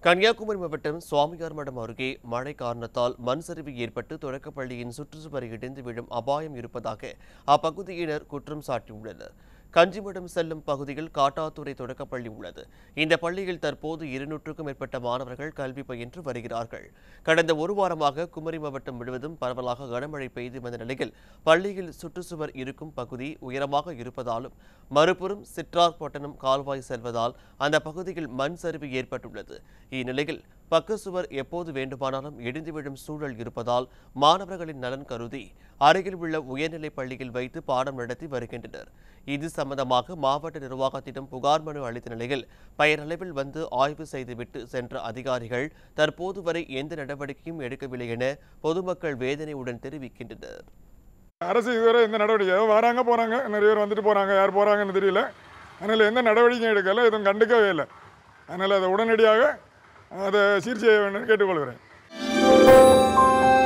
கன்னியாகுமரி மாவட்டம் சுவாமியார் மடம் அருகே மழை காரணத்தால் மண் சரிவு ஏற்பட்டு தொடக்கப்பள்ளியின் சுற்றுச்சுவர் இடிந்து விழும் அபாயம் இருப்பதாக அப்பகுதியினர் குற்றம் சாட்டியுள்ளனர் கஞ்சிமடம் செல்லும் பகுதியில் காட்டாத்துறை தொடக்கப்பள்ளி உள்ளது இந்த பள்ளியில் தற்போது இருநூற்றுக்கும் மேற்பட்ட மாணவர்கள் கல்வி பயின்று வருகிறார்கள் கடந்த ஒரு வாரமாக குமரி மாவட்டம் முழுவதும் பரவலாக கனமழை பெய்து வந்த நிலையில் பள்ளியில் சுற்றுச்சுவர் இருக்கும் பகுதி உயரமாக இருப்பதாலும் மறுபுறம் சிற்றார் பட்டணம் கால்வாய் செல்வதால் அந்த பகுதியில் மண் சரிவு ஏற்பட்டுள்ளது இந்நிலையில் பக்க சுவர் எப்போது வேண்டுமானாலும் இடிந்து விழும் சூழல் இருப்பதால் மாணவர்களின் நலன் கருதி அருகில் உள்ள உயர்நிலைப் பள்ளியில் வைத்து பாடம் நடத்தி வருகின்றனர் இது சம்பந்தமாக மாவட்ட நிர்வாகத்திடம் புகார் மனு அளித்த நிலையில் பெயரளவில் வந்து ஆய்வு செய்துவிட்டு சென்ற அதிகாரிகள் தற்போது வரை எந்த நடவடிக்கையும் எடுக்கவில்லை என பொதுமக்கள் வேதனையுடன் தெரிவிக்கின்றனர் அரசு இதுவரை எந்த நடவடிக்கை ஏதோ வராங்க போகிறாங்க நிறைய பேர் வந்துட்டு போகிறாங்க யார் போகிறாங்கன்னு தெரியல அதனால் எந்த நடவடிக்கையும் எடுக்கலை எதுவும் கண்டுக்கவே இல்லை அதனால் அதை உடனடியாக அதை சீர் செய்ய வேண்டும் கேட்டுக்கொள்கிறேன்